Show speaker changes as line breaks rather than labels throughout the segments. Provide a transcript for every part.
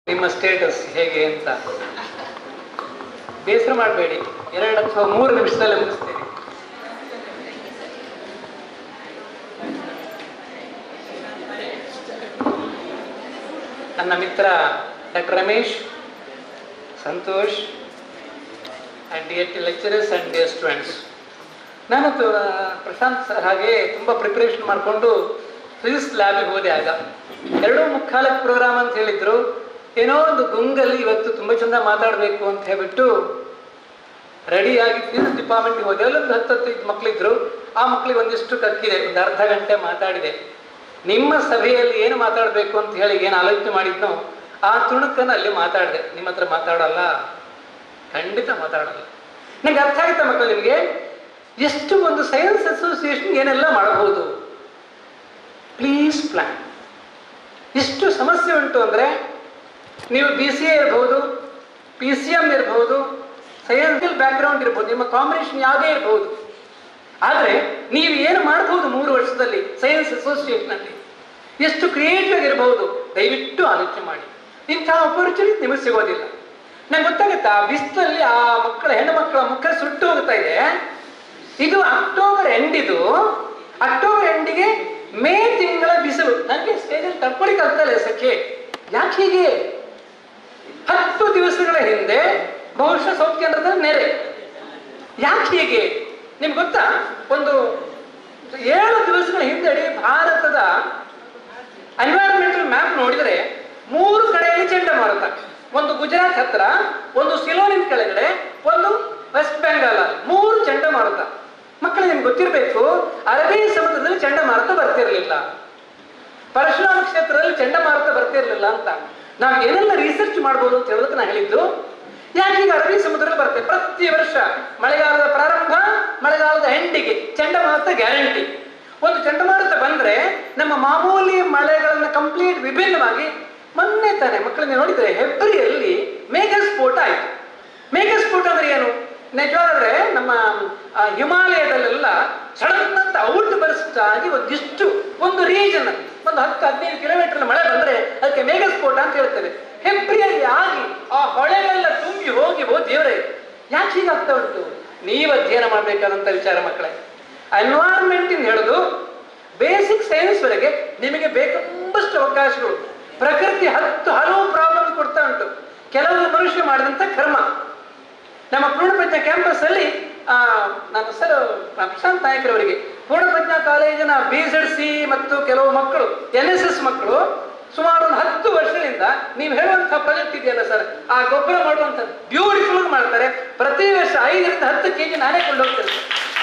ನಿಮ್ಮ ಸ್ಟೇಟಸ್ ಹೇಗೆ ಅಂತ ಬೇಸರ ಮಾಡಬೇಡಿ ಎರಡು ಅಥವಾ ಮೂರು ನಿಮಿಷದಲ್ಲಿ ಮುಗಿಸ್ತೀನಿ ನನ್ನ ಮಿತ್ರ ಡಾಕ್ಟರ್ ರಮೇಶ್ ಸಂತೋಷ್ ಆ್ಯಂಡ್ ಡಿ ಎಟ್ ಲೆಕ್ಚರರ್ಸ್ ಆ್ಯಂಡ್ ಡಿಯರ್ ಸ್ಟೂಡೆಂಟ್ಸ್ ನಾನು ತು- ಪ್ರಶಾಂತ್ ಸರ್ ಹಾಗೆ ತುಂಬ ಪ್ರಿಪ್ರೇಷನ್ ಮಾಡಿಕೊಂಡು ಫಿಸಿಕ್ಸ್ ಲ್ಯಾಬಿಗೆ ಹೋದೆ ಆಗ ಎರಡೂ ಮುಕ್ಕಾಲಕ್ಕೆ ಪ್ರೋಗ್ರಾಮ್ ಅಂತ ಹೇಳಿದ್ರು ಏನೋ ಒಂದು ಗುಂಗಲ್ಲಿ ಇವತ್ತು ತುಂಬ ಚಂದ ಮಾತಾಡಬೇಕು ಅಂತ ಹೇಳ್ಬಿಟ್ಟು ರೆಡಿಯಾಗಿ ಫಿಸಿಕ್ಸ್ ಡಿಪಾರ್ಟ್ಮೆಂಟ್ಗೆ ಹೋದೆ ಅಲ್ಲೊಂದು ಹತ್ತು ಹತ್ತೈದು ಮಕ್ಕಳಿದ್ರು ಆ ಮಕ್ಕಳಿಗೆ ಒಂದಿಷ್ಟು ಕಕ್ಕಿದೆ ಒಂದು ಅರ್ಧ ಗಂಟೆ ಮಾತಾಡಿದೆ ನಿಮ್ಮ ಸಭೆಯಲ್ಲಿ ಏನು ಮಾತಾಡಬೇಕು ಅಂತ ಹೇಳಿ ಏನು ಆಲೋಚನೆ ಮಾಡಿದ್ನೋ ಆ ತುಣುಕನ್ನು ಅಲ್ಲಿ ಮಾತಾಡಿದೆ ನಿಮ್ಮ ಹತ್ರ ಮಾತಾಡಲ್ಲ ಖಂಡಿತ ಮಾತಾಡಲ್ಲ ನಂಗೆ ಅರ್ಥ ಆಗುತ್ತಾ ಮಕ್ಕಳು ನಿಮಗೆ ಎಷ್ಟು ಒಂದು ಸೈನ್ಸ್ ಅಸೋಸಿಯೇಷನ್ ಏನೆಲ್ಲ ಮಾಡಬಹುದು ಪ್ಲೀಸ್ ಪ್ಲಾನ್ ಎಷ್ಟು ಸಮಸ್ಯೆ ಉಂಟು ಅಂದರೆ ನೀವು ಬಿ ಸಿ ಎ ಇರ್ಬೋದು ಪಿ ಸಿ ಎಮ್ ಇರ್ಬೋದು ಸೈನ್ಸಿಯಲ್ ಬ್ಯಾಕ್ಗ್ರೌಂಡ್ ಇರ್ಬೋದು ನಿಮ್ಮ ಕಾಂಬಿನೇಷನ್ ಯಾವುದೇ ಇರ್ಬೋದು ಆದರೆ ನೀವು ಏನು ಮಾಡ್ಬೋದು ಮೂರು ವರ್ಷದಲ್ಲಿ ಸೈನ್ಸ್ ಅಸೋಸಿಯೇಷನಲ್ಲಿ ಎಷ್ಟು ಕ್ರಿಯೇಟಿವ್ ಆಗಿರ್ಬೋದು ದಯವಿಟ್ಟು ಆಲೋಚನೆ ಮಾಡಿ ಇಂತಹ ಅಪರ್ಚುನಿಟಿ ನಿಮಗೆ ಸಿಗೋದಿಲ್ಲ ನಂಗೆ ಗೊತ್ತಾಗುತ್ತಾ ಬಿಸಿಲಲ್ಲಿ ಆ ಮಕ್ಕಳ ಹೆಣ್ಣು ಮಕ್ಕಳ ಮುಖ ಸುಟ್ಟು ಹೋಗ್ತಾ ಇದೆ ಇದು ಅಕ್ಟೋಬರ್ ಎಂಡ್ ಇದು ಅಕ್ಟೋಬರ್ ಎಂಡಿಗೆ ಮೇ ತಿಂಗಳ ಬಿಸಿಲು ನನಗೆ ಸ್ಟೇಜಲ್ಲಿ ತಡ್ಕೊಳಿಕ್ ಆಗ್ತಾ ಇಲ್ಲ ಸಖೆ ಯಾಕೆ ಹೀಗೆ ಹತ್ತು ದಿವಸಗಳ ಹಿಂದೆ ಬಹುಶಃ ಸೌತ್ ಕೇಂದ್ರದಲ್ಲಿ ನೆರೆ ಯಾಕೆ ಹೀಗೆ ನಿಮ್ಗೆ ಗೊತ್ತಾ ಒಂದು ಏಳು ದಿವಸಗಳ ಹಿಂದಡಿ ಭಾರತದ ಎನ್ವೈರನ್ಮೆಂಟಲ್ ಮ್ಯಾಪ್ ನೋಡಿದರೆ ಮೂರು ಕಡೆಯಲ್ಲಿ ಚಂಡಮಾರುತ ಒಂದು ಗುಜರಾತ್ ಹತ್ರ ಒಂದು ಸಿಲೋನಿನ ಕೆಳಗಡೆ ಒಂದು ವೆಸ್ಟ್ ಬೆಂಗಾಲ್ ಮೂರು ಚಂಡಮಾರುತ ಮಕ್ಕಳು ನಿಮ್ಗೆ ಗೊತ್ತಿರಬೇಕು ಅರಬ್ಬಿ ಸಮುದ್ರದಲ್ಲಿ ಚಂಡಮಾರುತ ಬರ್ತಿರ್ಲಿಲ್ಲ ಪರಶುರಾಮ ಕ್ಷೇತ್ರದಲ್ಲಿ ಚಂಡಮಾರುತ ಬರ್ತಿರ್ಲಿಲ್ಲ ಅಂತ ನಾವು ಏನೆಲ್ಲ ರಿಸರ್ಚ್ ಮಾಡ್ಬೋದು ಅಂತ ಹೇಳೋದಕ್ಕೆ ನಾನು ಹೇಳಿದ್ದು ಯಾಕೆ ಈಗ ಅರಬ್ಬಿ ಸಮುದ್ರದಲ್ಲಿ ಬರುತ್ತೆ ಪ್ರತಿ ವರ್ಷ ಮಳೆಗಾಲದ ಪ್ರಾರಂಭ ಮಳೆಗಾಲದ ಎಂಡಿಗೆ ಚಂಡಮಾರುತ ಗ್ಯಾರಂಟಿ ಒಂದು ಚಂಡಮಾರುತ ಬಂದ್ರೆ ನಮ್ಮ ಮಾಮೂಲಿ ಮಳೆಗಳನ್ನ ಕಂಪ್ಲೀಟ್ ವಿಭಿನ್ನವಾಗಿ ಮೊನ್ನೆ ತಾನೆ ಮಕ್ಕಳನ್ನ ನೋಡಿದ್ರೆ ಹೆಬ್ರಿಯಲ್ಲಿ ಮೇಘಸ್ಫೋಟ ಆಯ್ತು ಮೇಘಸ್ಫೋಟ ಅಂದ್ರೆ ಏನು ನಿಜವಾದ್ರೆ ನಮ್ಮ ಆ, ಹಿಮಾಲಯದಲ್ಲೆಲ್ಲ ಸಡನ್ ಅಂತ ಔಟ್ ಬರ್ಸ್ಟ್ ಆಗಿ ಒಂದಿಷ್ಟು ಒಂದು ರೀಜನ್ ಒಂದು ಹತ್ತು ಹದಿನೈದು ಕಿಲೋಮೀಟರ್ ಮಳೆ ಬಂದ್ರೆ ಅದಕ್ಕೆ ಮೇಘಸ್ಫೋಟ ಅಂತ ಹೇಳ್ತೇವೆ ಹೆಬ್ರಿಯಲ್ಲಿ ಆಗಿ ಆ ಹೊಳೆಗಳೆಲ್ಲ ತುಂಬಿ ಹೋಗಿ ಹೋ ದೇವರೇ ಯಾಕೆ ಹೀಗಾಗ್ತಾ ಉಂಟು ನೀವು ಅಧ್ಯಯನ ಮಾಡಬೇಕಾದಂತ ವಿಚಾರ ಮಕ್ಕಳೇ ಎನ್ವೈರ್ಮೆಂಟ್ ಇಂದ ಹಿಡಿದು ಬೇಸಿಕ್ ಸೈನ್ಸ್ ವರೆಗೆ ನಿಮಗೆ ಬೇಕಂಬಷ್ಟು ಅವಕಾಶಗಳು ಪ್ರಕೃತಿ ಹತ್ತು ಹಲವು ಪ್ರಾಬ್ಲಮ್ ಕೊಡ್ತಾ ಉಂಟು ಕೆಲವು ಮನುಷ್ಯ ಮಾಡಿದಂಥ ಕರ್ಮ ನಮ್ಮ ಪೂರ್ಣಪ್ರಜ್ಞಾ ಕ್ಯಾಂಪಸ್ ಅಲ್ಲಿ ಆ, ನಾನು ಸರ್ ಪ್ರಶಾಂತ್ ನಾಯಕರವರಿಗೆ ಪೂರ್ಣಪ್ರಜ್ಞಾ ಕಾಲೇಜಿನ ಬಿ ಜೆಡ್ ಸಿ ಮತ್ತು ಕೆಲವು ಮಕ್ಕಳು ಎನ್ ಎಸ್ ಎಸ್ ಮಕ್ಕಳು ಸುಮಾರು ಒಂದು ಹತ್ತು ವರ್ಷದಿಂದ ನೀವು ಹೇಳುವಂತಹ ಪ್ರಾಜೆಕ್ಟ್ ಇದೆಯಲ್ಲ ಸರ್ ಆ ಗೊಬ್ಬರ ಮಾಡುವಂಥದ್ದು ಬ್ಯೂಟಿಫುಲ್ ಮಾಡ್ತಾರೆ ಪ್ರತಿ ವರ್ಷ ಐದರಿಂದ ಹತ್ತು ಕೆ ಜಿ ನಾನೇ ಕೊಂಡೋಗ್ತೇನೆ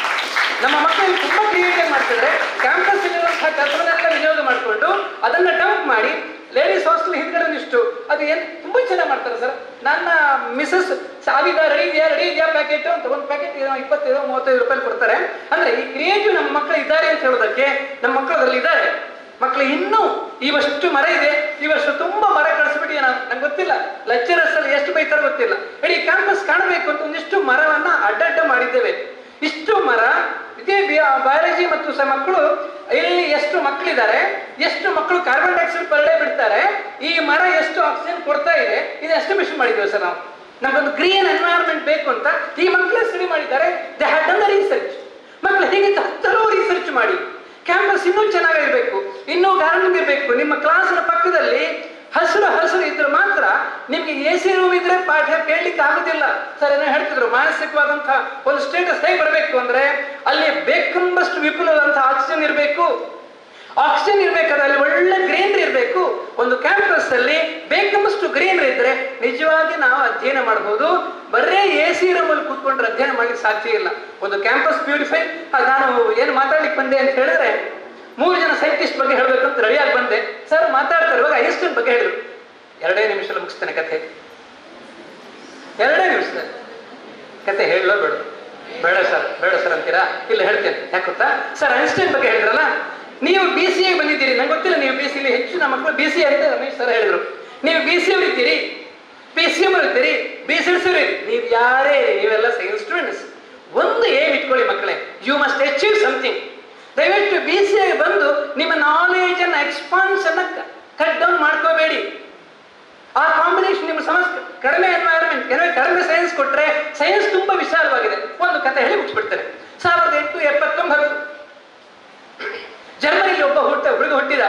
ನಮ್ಮ ಮಕ್ಕಳು ತುಂಬಾ ಕ್ರಿಯೇಟಿವ್ ಮಾಡ್ತಿದ್ರೆ ಕ್ಯಾಂಪಸ್ ಇರುವಂತಹ ಕಸವನ್ನೆಲ್ಲ ವಿನಿಯೋಗ ಮಾಡಿಕೊಂಡು ಅದನ್ನ ಡಂಪ್ ಮಾಡಿ ಲೇಡೀಸ್ ಹಾಸ್ಟೆಲ್ ಹಿಂದ್ಗಡೆ ಒಂದಿಷ್ಟು ಅದು ಏನು ತುಂಬಾ ಚೆನ್ನಾಗಿ ಮಾಡ್ತಾರೆ ಸರ್ ನನ್ನ ಮಿಸಸ್ ಸಾವಿದ ರೆಡಿ ಇದೆಯಾ ರೆಡಿ ಇದೆಯಾ ಪ್ಯಾಕೆಟ್ ಅಂತ ಒಂದು ಪ್ಯಾಕೆಟ್ ಇಪ್ಪತ್ತೈದು ಮೂವತ್ತೈದು ರೂಪಾಯಿ ಕೊಡ್ತಾರೆ ಅಂದ್ರೆ ಈ ಕ್ರಿಯೇಟಿವ್ ನಮ್ಮ ಮಕ್ಕಳು ಇದ್ದಾರೆ ಅಂತ ಹೇಳೋದಕ್ಕೆ ನಮ್ಮ ಮಕ್ಕಳು ಅದರಲ್ಲಿ ಇದ್ದಾರೆ ಮಕ್ಕಳು ಇನ್ನೂ ಇವಷ್ಟು ಮರ ಇದೆ ಇವಷ್ಟು ತುಂಬಾ ಮರ ಕಳಿಸ್ಬಿಟ್ಟು ನಾನು ನಂಗೆ ಗೊತ್ತಿಲ್ಲ ಲೆಕ್ಚರರ್ಸ್ ಅಲ್ಲಿ ಎಷ್ಟು ಬೈತಾರೋ ಗೊತ್ತಿಲ್ಲ ಇಡೀ ಕ್ಯಾಂಪಸ್ ಕಾಣಬೇಕು ಅಂತ ಒಂದಿಷ್ಟು ಮರವನ್ನ ಅಡ್ಡಡ್ಡ ಮಾಡಿದ್ದೇವೆ ಇಷ್ಟು ಮರ ಇದೇ ಬಯಾಲಜಿ ಮತ್ತು ಸ ಮಕ್ಕಳು ಇಲ್ಲಿ ಎಷ್ಟು ಮಕ್ಕಳಿದ್ದಾರೆ ಎಷ್ಟು ಮಕ್ಕಳು ಕಾರ್ಬನ್ ಡೈಆಕ್ಸೈಡ್ ಪರ್ ಡೇ ಬಿಡ್ತಾರೆ ಈ ಮರ ಎಷ್ಟು ಆಕ್ಸಿಜನ್ ಕೊಡ್ತಾ ಇದೆ ಇದು ಎಸ್ಟಿಮೇಷನ್ ಮಾಡಿದ್ದೇವೆ ಸರ್ ನಾವು ನಮಗೊಂದು ಗ್ರೀನ್ ಎನ್ವೈರನ್ಮೆಂಟ್ ಬೇಕು ಅಂತ ಈ ಮಕ್ಕಳೇ ಸ್ಟಡಿ ಮಾಡಿದ್ದಾರೆ they had done the research ಮಕ್ಕಳು ಹೇಗೆ ಹತ್ತಲೋ ರಿಸರ್ಚ್ ಮಾಡಿ ಕ್ಯಾಂಪಸ್ ಇನ್ನೂ ಚೆನ್ನಾಗಿರ್ಬೇಕು ಇನ್ನೂ ಗಾರ್ಡನಿಂಗ್ ಇರಬೇಕು ನಿಮ್ಮ ಕ್ಲಾಸಿನ ಪಕ್ಕದಲ್ಲಿ ಹಸಿರು ಹಸಿರು ಇದ್ರೆ ಮಾತ್ರ ನಿಮ್ಗೆ ಎ ಸಿ ರೂಮ್ ಇದ್ರೆ ಪಾಠ ಕೇಳಲಿಕ್ಕೆ ಆಗುದಿಲ್ಲ ಸರ್ ಏನೋ ಹೇಳ್ತಿದ್ರು ಮಾನಸಿಕವಾದಂತಹ ಒಂದು ಸ್ಟೇಟಸ್ ಹೇಗೆ ಬರಬೇಕು ಅಂದ್ರೆ ಅಲ್ಲಿ ಬೇಕೆಂಬಷ್ಟು ವಿಪುಲವಾದಂತಹ ಆಕ್ಸಿಜನ್ ಇರಬೇಕು ಆಕ್ಸಿಜನ್ ಇರ್ಬೇಕಾದ್ರೆ ಅಲ್ಲಿ ಒಳ್ಳೆ ಗ್ರೀನರಿ ಇರಬೇಕು ಒಂದು ಕ್ಯಾಂಪಸ್ ಅಲ್ಲಿ ಬೇಕೆಂಬಷ್ಟು ಗ್ರೀನರಿ ಇದ್ರೆ ನಿಜವಾಗಿ ನಾವು ಅಧ್ಯಯನ ಮಾಡಬಹುದು ಬರೇ ಎ ಸಿ ರೂಮ್ ಅಲ್ಲಿ ಕೂತ್ಕೊಂಡ್ರೆ ಅಧ್ಯಯನ ಮಾಡ್ಲಿಕ್ಕೆ ಸಾಧ್ಯ ಇಲ್ಲ ಒಂದು ಕ್ಯಾಂಪಸ್ ಬ್ಯೂಟಿಫೈ ನಾನು ಏನು ಮಾತಾಡ್ಲಿಕ್ಕೆ ಬಂದೆ ಅಂತ ಹೇಳಿದ್ರೆ ಮೂರು ಜನ ಸೈಂಟಿಸ್ಟ್ ಬಗ್ಗೆ ಹೇಳ್ಬೇಕಂತ ರೆಡಿಯಾಗಿ ಬಂದೆ ಸರ್ ಮಾತಾಡ್ತಾರೆ ಇವಾಗ ಐನ್ಸ್ಟೈನ್ ಬಗ್ಗೆ ಹೇಳಿದ್ರು ಎರಡೇ ನಿಮಿಷದಲ್ಲಿ ಮುಗಿಸ್ತೇನೆ ಕಥೆ ಎರಡೇ ನಿಮಿಷದಲ್ಲಿ ಕತೆ ಹೇಳಲೋ ಬೇಡ ಬೇಡ ಸರ್ ಬೇಡ ಸರ್ ಅಂತೀರಾ ಇಲ್ಲ ಹೇಳ್ತೇನೆ ಯಾಕೆ ಗೊತ್ತಾ ಸರ್ ಐನ್ಸ್ಟೈನ್ ಬಗ್ಗೆ ಹೇಳಿದ್ರಲ್ಲ ನೀವು ಬಿ ಸಿ ಎ ಬಂದಿದ್ದೀರಿ ನಂಗೆ ಗೊತ್ತಿಲ್ಲ ನೀವು ಬಿ ಸಿ ಹೆಚ್ಚಿನ ಮಕ್ಕಳು ಬಿ ಸಿ ಅಂತ ರಮೇಶ್ ಸರ್ ಹೇಳಿದ್ರು ನೀವು ಬಿ ಸಿ ಇರ್ತೀರಿ ಪಿ ಸಿ ಎಂ ಇರ್ತೀರಿ ಬಿ ಸಿ ಎಸ್ ನೀವು ಯಾರೇ ಇರಿ, ನೀವೆಲ್ಲ ಸೈನ್ಸ್ ಸ್ಟೂಡೆಂಟ್ಸ್ ಒಂದು ಏಮ್ ಇಟ್ಕೊಳ್ಳಿ ಮಕ್ಕಳೇ ಯು ಮಸ್ಟ್ ಅಚೀವ್ ಸಮಥಿಂಗ್ ದಯವಿಟ್ಟು ಬಿ ಸಿ ಐ ಬಂದು ನಿಮ್ಮ ನಾಲೆಜ್ ಅನ್ನ ಎಕ್ಸ್ಪಾನ್ಸ್ ಅನ್ನ ಕಟ್ ಡೌನ್ ಮಾಡ್ಕೋಬೇಡಿ ಆ ಕಾಂಬಿನೇಷನ್ ಕಡಿಮೆ ಎನ್ವೈರನ್ಮೆಂಟ್ ಕೆಲವೇ ಕಡಿಮೆ ಸೈನ್ಸ್ ಕೊಟ್ರೆ ಸೈನ್ಸ್ ತುಂಬಾ ವಿಶಾಲವಾಗಿದೆ ಒಂದು ಕತೆ ಹೇಳಿ ಮುಗಿಸ್ಬಿಡ್ತೇನೆ ಸಾವಿರದ ಎಂಟು ಎಪ್ಪತ್ತೊಂಬತ್ತು ಜರ್ಮನಿಲಿ ಒಬ್ಬ ಹುಟ್ಟ ಹುಡುಗ ಹುಟ್ಟಿದ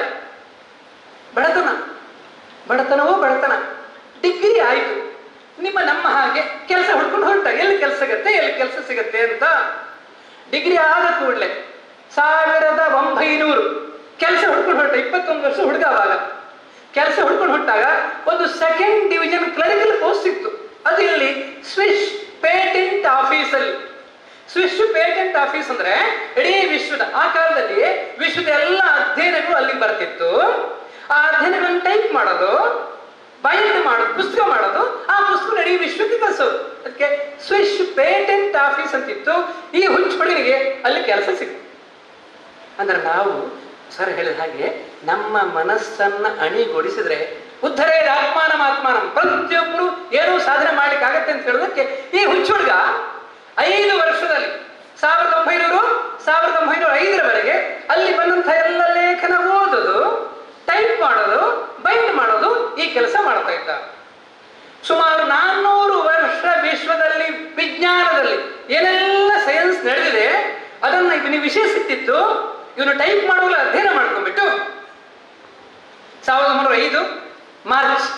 ಬಡತನ ಬಡತನವೋ ಬಡತನ ಡಿಗ್ರಿ ಆಯಿತು ನಿಮ್ಮ ನಮ್ಮ ಹಾಗೆ ಕೆಲಸ ಹುಡ್ಕೊಂಡು ಹೊರಟ ಎಲ್ಲಿ ಕೆಲಸ ಸಿಗತ್ತೆ ಎಲ್ಲಿ ಕೆಲಸ ಸಿಗತ್ತೆ ಅಂತ ಡಿಗ್ರಿ ಆದ ಕೂಡಲೇ ಸಾವಿರದ ಒಂಬೈನೂರು ಕೆಲಸ ಹುಡ್ಕೊಂಡು ಹೊರಟ ಇಪ್ಪತ್ತೊಂದು ವರ್ಷ ಹುಡುಗ ಅವಾಗ ಕೆಲಸ ಹುಡ್ಕೊಂಡು ಹೊರಟಾಗ ಒಂದು ಸೆಕೆಂಡ್ ಡಿವಿಷನ್ ಕ್ಲರಿಕಲ್ ಪೋಸ್ಟ್ ಸಿಕ್ತು ಅದು ಇಲ್ಲಿ ಸ್ವಿಸ್ ಪೇಟೆಂಟ್ ಆಫೀಸಲ್ಲಿ ಸ್ವಿಸ್ ಪೇಟೆಂಟ್ ಆಫೀಸ್ ಅಂದ್ರೆ ಇಡೀ ವಿಶ್ವದ ಆ ಕಾಲದಲ್ಲಿ ವಿಶ್ವದ ಎಲ್ಲ ಅಧ್ಯಯನಗಳು ಅಲ್ಲಿಗೆ ಬರ್ತಿತ್ತು ಆ ಅಧ್ಯಯನಗಳನ್ನು ಟೈಪ್ ಮಾಡೋದು ಬೈಂಡ್ ಮಾಡೋದು ಪುಸ್ತಕ ಮಾಡೋದು ಆ ಪುಸ್ತಕ ಇಡೀ ವಿಶ್ವಕ್ಕೆ ಕಲಿಸೋದು ಅದಕ್ಕೆ ಸ್ವಿಸ್ ಪೇಟೆಂಟ್ ಆಫೀಸ್ ಅಂತಿತ್ತು ಈ ಹುಚ್ಚು ಹುಡುಗನಿಗೆ ಅಲ್ಲಿ ಕೆಲಸ ಸಿಕ್ತು ಅಂದ್ರೆ ನಾವು ಸರ್ ಹೇಳಿದ ಹಾಗೆ ನಮ್ಮ ಮನಸ್ಸನ್ನ ಅಣಿಗೊಳಿಸಿದ್ರೆ ಉದ್ಧರೇ ಆತ್ಮಾನ ಆತ್ಮಾನಂ ಪ್ರತಿಯೊಬ್ಬರು ಏನೋ ಸಾಧನೆ ಮಾಡ್ಲಿಕ್ಕೆ ಆಗತ್ತೆ ಅಂತ ಹೇಳೋದಕ್ಕೆ ಈ ಹುಚ್ಚು ಹುಡುಗ ಐದು ವರ್ಷದಲ್ಲಿ ಸಾವಿರದ ಒಂಬೈನೂರು ಸಾವಿರದ ಒಂಬೈನೂರ ಐದರವರೆಗೆ ಅಲ್ಲಿ ಬಂದಂತಹ ಎಲ್ಲ ಲೇಖನ ಓದೋದು ಟೈಪ್ ಮಾಡೋದು ಬೈಂಡ್ ಮಾಡೋದು ಈ ಕೆಲಸ ಮಾಡ್ತಾ ಇದ್ದ ಸುಮಾರು ನಾನ್ನೂರು ವರ್ಷ ವಿಶ್ವದಲ್ಲಿ ವಿಜ್ಞಾನದಲ್ಲಿ ಏನೆಲ್ಲ ಸೈನ್ಸ್ ನಡೆದಿದೆ ಅದನ್ನ ಇವನಿಗೆ ವಿಷಯ ಸಿಕ್ತಿತ್ತು ಇವನು ಟೈಪ್ ಮಾಡುವಲ್ಲ ಅಧ್ಯಯನ ಮಾಡ್ಕೊಂಡ್ಬಿಟ್ಟು ಸಾವಿರದ ಒಂಬೈನೂರ ಐದು ಮಾರ್ಚ್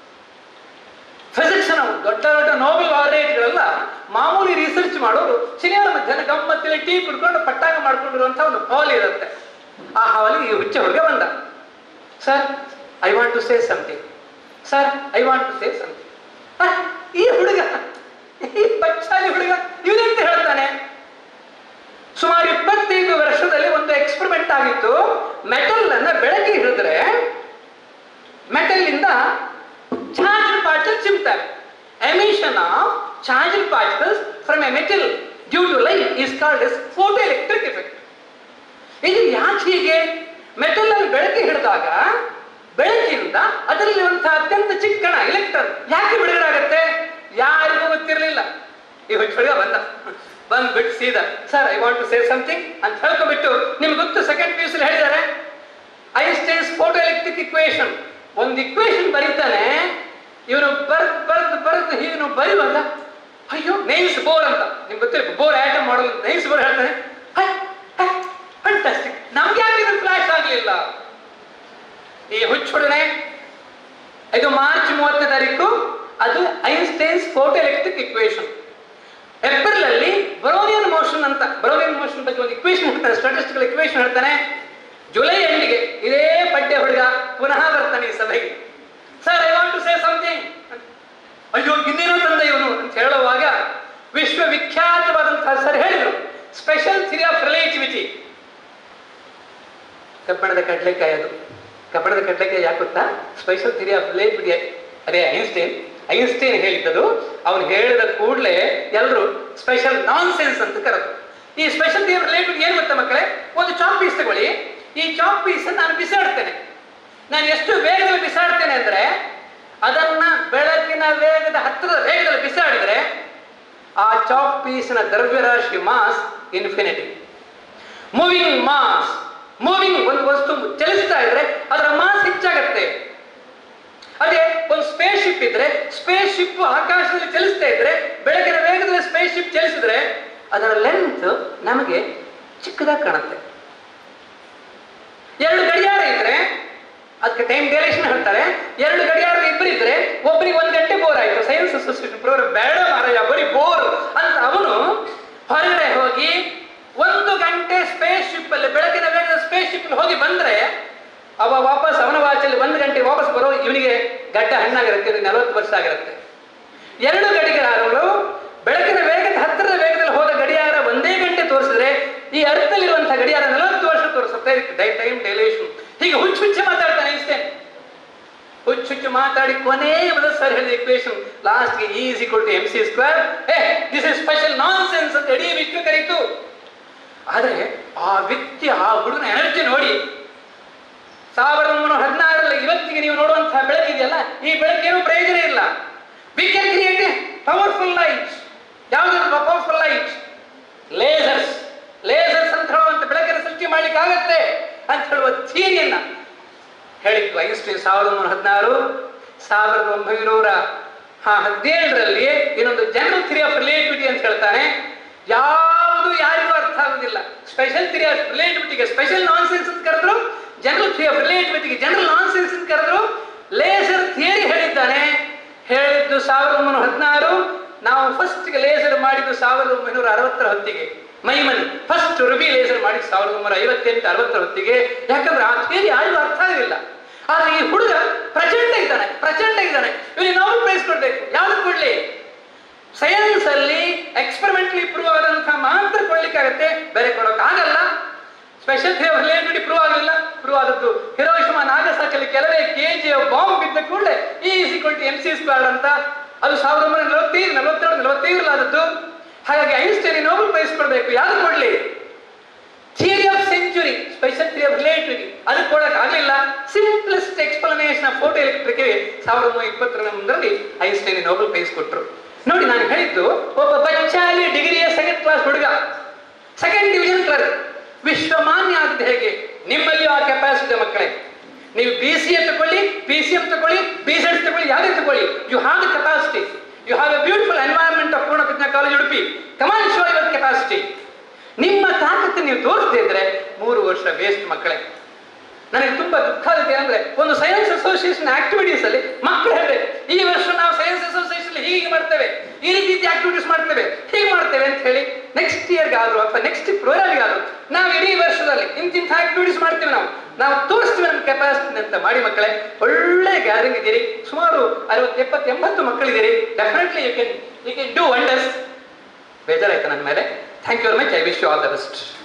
ಫಿಸಿಕ್ಸ್ ನಾವು ದೊಡ್ಡ ದೊಡ್ಡ ನೋಬೆಲ್ ಲಾರೇಟ್ಗಳೆಲ್ಲ ಮಾಮೂಲಿ ರಿಸರ್ಚ್ ಮಾಡೋರು ಶನಿವಾರ ಮಧ್ಯಾಹ್ನ ಗಮ್ಮತ್ತಲ್ಲಿ ಟೀ ಕುಡ್ಕೊಂಡು ಪಟ್ಟಾಗ ಮಾಡ್ಕೊಂಡಿರುವಂತ ಒಂದು ಹಾಲ್ ಇರುತ್ತೆ ಆ ಹಾಲಿಗೆ ಈ ಹುಚ್ಚ ಹುಡುಗ ಬಂದ sir I want to say something sir I want to say something ಈ ಹುಡುಗ ಈ ಬಚ್ಚಾಲಿ ಹುಡುಗ ಇವನೆಂತ ಹೇಳ್ತಾನೆ ಸುಮಾರು ಇಪ್ಪತ್ತೈದು ವರ್ಷದಲ್ಲಿ ಒಂದು ಎಕ್ಸ್ಪೆರಿಮೆಂಟ್ ಆಗಿತ್ತು ಮೆಟಲ್ ಅನ್ನ ಬೆಳಗ್ಗೆ ಹಿಡಿದ್ರೆ ಮೆಟಲ್ ಇಂದ ಚಾರ್ಜ್ ಪಾರ್ಟಿಕಲ್ ಚಿಮ್ತವೆ emission of charge particles from a metal due to light is called as photoelectric effect ಇದು ಯಾಕೆ ಹೀಗೆ ಮೆಟಲ್ ಅಲ್ಲಿ ಬೆಳಕಿಗೆ ಹಿಡಿದಾಗ ಬೆಳಕಿಂದ ಅದರಲ್ಲಿರುವಂತಹ ಅತ್ಯಂತ ಚಿಕ್ಕ ಕಣ ಎಲೆಕ್ಟ್ರಾನ್ ಯಾಕೆ ಬಿಡುಗಡೆ ಆಗುತ್ತೆ ಯಾರಿಗೂ ಗೊತ್ತಿರಲಿಲ್ಲ ಈ ಹುಚ್ಚುಡುಗ ಬಂದ ಬಂದ್ಬಿಟ್ಟು ಸೀದಾ sir I want to say something ಅಂತ ಹೇಳ್ಕೊಂಡ್ಬಿಟ್ಟು ನಿಮ್ಗೆ ಗೊತ್ತು ಸೆಕೆಂಡ್ ಪಿ ಯು ಹೇಳಿದ್ದಾರೆ ಐನ್ಸ್ಟೈನ್ಸ್ ಫೋಟೋ ಎಲೆಕ್ಟ್ರಿಕ್ ಇಕ್ವೇಶನ್ ಒಂದು ಇಕ್ವೇಶನ್ ಬರೀತಾನೆ ಇವನು ಬರ್ದ್ ಬರ್ದ್ ಬರ್ದ್ ಇವನು ಬರೆಯುವಾಗ ಅಯ್ಯೋ ನೈಲ್ಸ್ ಬೋರ್ ಅಂತ ನಿಮ್ಗೆ ಗೊತ್ತಿಲ್ಲ ಬೋರ್ ಆಟಮ್ ಮಾಡೋದು ನೈಲ್ಸ್ ಬೋರ್ ಹೇಳ್ತಾನೆ ಫಂಟಾಸ್ಟಿಕ್ ನಮ್ಗೆ ಯಾಕೆ ಇದು ಫ್ಲಾಶ್ ಆಗಲಿಲ್ಲ ಈ ಹುಚ್ಚುಡನೆ ಇದು ಮಾರ್ಚ್ ಮೂವತ್ತನೇ ತಾರೀಕು ಅದು Einstein's photoelectric equation April ಅಲ್ಲಿ ಬರೋನಿಯನ್ ಮೋಷನ್ ಅಂತ ಬರೋನಿಯನ್ ಮೋಷನ್ ಬಗ್ಗೆ ಒಂದು ಇಕ್ವೇಶನ್ ಹೇಳ್ತಾನೆ ಸ್ಟಾಟಿಸ್ಟಿಕಲ್ ಇಕ್ವೇಶನ್ ಹೇಳ್ತಾನೆ ಜುಲೈ ಎಂಡಿಗೆ ಇದೇ ಪಡ್ಡೆ ಹುಡುಗ ಪುನಃ ಬರ್ತಾನೆ ಈ ಸಭೆಗೆ sir I want to say something ಅಯ್ಯೋ ಇನ್ನೇನೋ ತಂದ ಇವನು ಅಂತ ಹೇಳುವಾಗ ವಿಶ್ವವಿಖ್ಯಾತವಾದಂತಹ ಸರ್ ಹೇಳಿದ್ರು ಸ್ಪೆಷಲ್ ಥಿರಿ ಆಫ್ ರಿಲೇಟಿವಿಟಿ ಕಬ್ಬಣದ ಕಡಲೆಕಾಯಿ ಅದು ಕಬ್ಬಣದ ಕಡಲೆಕಾಯಿ ಯಾಕೆ ಗೊತ್ತಾ ಸ್ಪೆಷಲ್ ಥಿರಿ ಆಫ್ ರಿಲೇಟಿವಿಟಿ ಅದೇ ಐನ್ಸ್ಟೈನ್ ಐನ್ಸ್ಟೈನ್ ಹೇಳಿದ್ದದು ಅವನು ಹೇಳಿದ ಕೂಡಲೇ ಎಲ್ಲರೂ ಸ್ಪೆಷಲ್ ನಾನ್ ಸೆನ್ಸ್ ಅಂತ ಕರೆದು ಈ ಸ್ಪೆಷಲ್ ಥಿರಿ ಆಫ್ ರಿಲೇಟಿವಿಟಿ ಏನು ಗೊತ್ತಾ ಮಕ್ಕಳೇ ಒಂದು ಚಾಪ್ ಪೀಸ್ ತಗೊಳ್ಳಿ ಈ ಚಾಪ್ ಪೀಸ್ ನಾನು ಬಿಸಾಡ್ತೇನೆ ನಾನು ಎಷ್ಟು ವೇಗದಲ್ಲಿ ಬಿಸಾಡ್ತೇನೆ ಅಂದ್ರೆ ಅದನ್ನ ಬೆಳಕಿನ ವೇಗದ ಹತ್ತಿರದ ವೇಗದಲ್ಲಿ ಬಿಸಾಡಿದ್ರೆ ಆ ಚಾಪ್ ಪೀಸ್ನ ದ್ರವ್ಯರಾಶಿ mass infinity moving mass moving ಒಂದು ವಸ್ತು ಚಲಿಸ್ತಾ ಇದ್ರೆ ಅದರ ಮಾಸ್ ಹೆಚ್ಚಾಗತ್ತೆ ಅದೇ ಒಂದು ಸ್ಪೇಸ್ ಶಿಪ್ ಇದ್ರೆ ಸ್ಪೇಸ್ ಶಿಪ್ ಆಕಾಶದಲ್ಲಿ ಚಲಿಸ್ತಾ ಇದ್ರೆ ಬೆಳಕಿನ ವೇಗದಲ್ಲಿ ಸ್ಪೇಸ್ ಶಿಪ್ ಚಲಿಸಿದ್ರೆ ಅದರ ಲೆಂತ್ ನಮಗೆ ಚಿಕ್ಕದಾಗಿ ಕಾಣುತ್ತೆ ಎರಡು ಗಡಿಯಾರ ಇದ್ರೆ ಅದಕ್ಕೆ ಟೈಮ್ ಡ್ಯೂರೇಷನ್ ಹೇಳ್ತಾರೆ ಎರಡು ಗಡಿಯಾರ ಇಬ್ಬರು ಇದ್ರೆ ಒಬ್ಬರಿಗೆ ಒಂದು ಗಂಟೆ ಬೋರ್ ಆಯ್ತು ಸೈನ್ಸ್ ಅಸೋಸಿಯೇಷನ್ ಪ್ರೋಗ್ರಾಮ್ ಬೇಡ ಮಾರಾಯ ಬರೀ ಬೋರ್ ಅಂತ ಅವನು ಹೊರಗಡೆ ಹೋಗಿ ಒಂದು ಗಂಟೆ ಸ್ಪೇಸ್ ಶಿಪ್ ಅಲ್ಲಿ ಬೆಳಕಿನ ವೇಗದ ಸ್ಪೇಸ್ ಶಿಪ್ ಹೋಗಿ ಬಂದ್ರೆ ಅವ ವಾಪಸ್ ಅವನ ವಾಚಲ್ಲಿ ಒಂದು ಗಂಟೆ ವಾಪಸ್ ಬರೋ ಇವನಿಗೆ ಗಡ್ಡ ಹಣ್ಣಾಗಿರುತ್ತೆ ಇವನಿಗೆ ನಲವತ್ತು ವರ್ಷ ಆಗಿರುತ್ತೆ ಎರಡು ಗಡಿಯಾರಗಳು ಬೆಳಕಿನ ವೇಗದ ಹತ್ತಿರದ ವೇಗದಲ್ಲಿ ಹೋದ ಗಡಿಯಾರ ಒಂದೇ ಗಂಟೆ ತೋರಿಸಿದ್ರೆ ಈ ಅರ್ಥದಲ್ಲಿರುವಂತಹ ಗಡಿಯಾರ ನಲವತ್ತು ವರ್ಷ ತೋರಿಸುತ್ತೆ ಟೈಮ್ ಡೈಲೇಷನ್ ಹೀಗೆ ಹುಚ್ಚು ಹುಚ್ಚು ಮಾತಾಡ್ತಾನೆ ಇಷ್ಟೇ ಹುಚ್ಚು ಹುಚ್ಚು ಮಾತಾಡಿ ಕೊನೆಯ ಬದ ಸರ್ ಹೇಳಿದ ಇಕ್ವೇಶನ್ ಲಾಸ್ಟ್ ಗೆ is equal to M C square ಏ this is special nonsense ಅಂತ ಇಡೀ ವಿಶ್ವ ಕರೀತು ಆದರೆ ಆ ವ್ಯಕ್ತಿ ಆ ಹುಡುಗನ ಎನರ್ಜಿ ನೋಡಿ ಸಾವಿರದ ಒಂಬೈನೂರ ಹದಿನಾರರಲ್ಲಿ ಇವತ್ತಿಗೆ ನೀವು ನೋಡುವಂತಹ ಬೆಳಕಿದೆಯಲ್ಲ ಈ ಬೆಳಕೇನು ಪ್ರಯೋಜನ ಇಲ್ಲ we can create a powerful light ಯಾವ್ದಾದ್ರು ಪವರ್ಫುಲ್ ಲೈಟ್ ಲೇಸರ್ಸ್ ಲೇಸರ್ಸ್ ಅಂತ ಹೇಳುವಂತ ಬೆಳಕಿನ ಸೃಷ್ಟಿ ಮಾಡ್ಲಿಕ್ಕೆ ಆಗತ್ತೆ ಅಂತ ಹೇಳುವ ಥಿಯರಿಯನ್ನ ಹೇಳಿದ್ದು ಐನ್ಸ್ಟೈನ್ ಸಾವಿರದ ಒಂಬೈನೂರ ಹದಿನಾರು ಸಾವಿರದ ಒಂಬೈನೂರ ಹಾ ಹದಿನೇಳರಲ್ಲಿ ಇನ್ನೊಂದು ಜನರಲ್ ಥಿರಿ ಆಫ್ ರಿಲೇಟಿವಿಟಿ ಅಂತ ಹೇಳ್ತಾನೆ ಯಾವುದು ಯಾರಿಗೂ ಅರ್ಥ ಆಗುದಿಲ್ಲ ಸ್ಪೆಷಲ್ ಥಿರಿ ಆಫ್ ರಿಲೇಟಿವಿಟಿಗೆ ಸ್ಪೆಷಲ್ ನಾನ್ಸೆನ್ಸ್ ಅಂತ ಕರೆದ್ರು ಜನರಲ್ ಥಿರಿ ಆಫ್ ರಿಲೇಟಿವಿಟಿಗೆ ಜನರಲ್ ನಾನ್ಸೆನ್ಸ್ ಅಂತ ಕರೆದ್ರು ಲೇಸರ್ ಥಿಯರಿ ಹೇಳಿದ್ದಾನೆ ಹೇಳಿದ್ದು ಸಾವಿರದ ಒಂಬೈನೂರ ಹದಿನಾರು ನಾವು ಫಸ್ಟ್ಗೆ ಲೇಸರ್ ಮಾಡಿದ್ದು ಸಾವಿರದ ಒಂಬೈನೂರ ಅರವತ್ತರ ಹೊತ್ತಿಗೆ ಮೈಮನ್ ಫಸ್ಟ್ ರುಬಿ ಲೇಸರ್ ಮಾಡಿದ್ದು ಸಾವಿರದ ಒಂಬೈನೂರ ಐವತ್ತೆಂಟು ಅರವತ್ತರ ಹೊತ್ತಿಗೆ ಯಾಕಂದ್ರೆ ಆ ಥಿಯರಿ ಯಾರಿಗೂ ಅರ್ಥ ಆಗಲಿಲ್ಲ ಆದ್ರೆ ಈ ಹುಡುಗ ಪ್ರಚಂಡ ಇದ್ದಾನೆ ಪ್ರಚಂಡ ಇದ್ದಾನೆ ಇವನಿಗೆ ನಾವು ಪ್ರೈಸ್ ಕೊಡ್ಬೇಕು ಯಾವ್ದು ಕೊಡ್ಲಿ ಸೈನ್ಸ್ ಅಲ್ಲಿ ಎಕ್ಸ್ಪೆರಿಮೆಂಟ್ಲಿ ಪ್ರೂವ್ ಆದಂತಹ ಮಾತ್ರ ಕೊಡ್ಲಿಕ್ಕಾಗತ್ತೆ ಬೇರೆ ಕೊಡೋಕ್ಕಾಗಲ್ಲ ಸ್ಪೆಷಲ್ ರಿಲೇಟೆಡ್ ಪ್ರೂವ್ ಆಗಲಿಲ್ಲ ಪ್ರೂವ್ ಆದದ್ದು ಹಿರೋಶಿಮಾ ನಾಗಸಾಕಲ್ಲಿ ಕೆಲವೇ ಕೆ ಜಿ ಬಾಂಬ್ ಬಿದ್ದ ಕೂಡಲೇ E equal to M C square ಅಂತ ಅದು ಸಾವಿರದ ಒಂಬೈನೂರ ನಲವತ್ತೈದು ನಲವತ್ತೆರಡು ನಲವತ್ತೈದರಲ್ಲಿ ಆದದ್ದು ಹಾಗಾಗಿ ಐನ್ಸ್ಟೈನ್ ನೋಬೆಲ್ ಪ್ರೈಸ್ ಕೊಡಬೇಕು ಯಾರು ಕೊಡ್ಲಿ theory of century special theory of relativity ಅದು ಕೊಡಕ್ ಆಗಲಿಲ್ಲ simplest explanation of photo electric ಸಾವಿರದ ಒಂಬೈನೂರ ಇಪ್ಪತ್ತೊಂದರಲ್ಲಿ ಐನ್ಸ್ಟೈನ್ ನೋಬೆಲ್ ಪ್ರೈಸ್ ಕೊಟ್ಟರು ನೋಡಿ ನಾನು ಹೇಳಿದ್ದು ಒಬ್ಬ ಬಚ್ಚಾಲಿ ಡಿಗ್ರಿಯ ಸೆಕೆಂಡ್ ಕ್ಲಾಸ್ ಹುಡುಗ ಸೆಕೆಂಡ್ ಡಿವಿಷನ್ ಕ್ಲರ್ಕ್ ವಿಶ್ವಮಾನ್ಯ ಆದದ್ದು ಹೇಗೆ ನಿಮ್ಮಲ್ಲಿಯೂ ಆ ಕೆಪಾಸಿಟಿ ಮಕ್ಕಳೇ ನೀವು ಬಿ ಸಿ ಎ ತಗೊಳ್ಳಿ ಪಿ ಸಿ ಎಂ ತಗೊಳ್ಳಿ ಬಿ ಸಿ ಎಸ್ ತಗೊಳ್ಳಿ ಯಾವುದೇ ತಗೊಳ್ಳಿ you have the capacity you have a beautiful environment of Poornaprajna college Udupi come on show your capacity ನಿಮ್ಮ ತಾಕತ್ತು ನೀವು ತೋರಿಸದೇ ಇದ್ರೆ ಮೂರು ವರ್ಷ ವೇಸ್ಟ್ ಮಕ್ಕಳೇ ನನಗೆ ತುಂಬಾ ದುಃಖ ಆಗುತ್ತೆ ಅಂದ್ರೆ ಒಂದು ಸೈನ್ಸ್ ಅಸೋಸಿಯೇಷನ್ ಆಕ್ಟಿವಿಟೀಸ್ ಅಲ್ಲಿ ಮಕ್ಕಳು ಹೇಳ್ಬೇಕು ಈ ವರ್ಷ ನಾವು ಸೈನ್ಸ್ ಅಸೋಸಿಯೇಷನ್ ಹೀಗೆ ಮಾಡ್ತೇವೆ ಈ ರೀತಿ ಆಕ್ಟಿವಿಟೀಸ್ ಮಾಡ್ತೇವೆ ಹೀಗೆ ಮಾಡ್ತೇವೆ ಅಂತ ಹೇಳಿ ನೆಕ್ಸ್ಟ್ ಇಯರ್ಗಾದ್ರು ಅಥವಾ ನೆಕ್ಸ್ಟ್ ಪ್ರೋಗ್ರಾಮ್ಗಾದ್ರು ನಾವು ಇಡೀ ವರ್ಷದಲ್ಲಿ ಇಂತಿಂಥ ಆಕ್ಟಿವಿಟೀಸ್ ಮಾಡ್ತೇವೆ ನಾವು ನಾವು ತೋರಿಸ್ತೀವಿ ನಮ್ಮ ಕೆಪಾಸಿಟಿ ಅಂತ ಮಾಡಿ ಮಕ್ಕಳೇ ಒಳ್ಳೆ ಗ್ಯಾರಿಂಗ್ ಇದ್ದೀರಿ ಸುಮಾರು ಅರವತ್ತು ಎಪ್ಪತ್ತು ಎಂಬತ್ತು ಮಕ್ಕಳಿದ್ದೀರಿ definitely you can you can do wonders ಬೇಜಾರಾಯ್ತು ನನ್ನ ಮೇಲೆ thank you very much I wish you all the best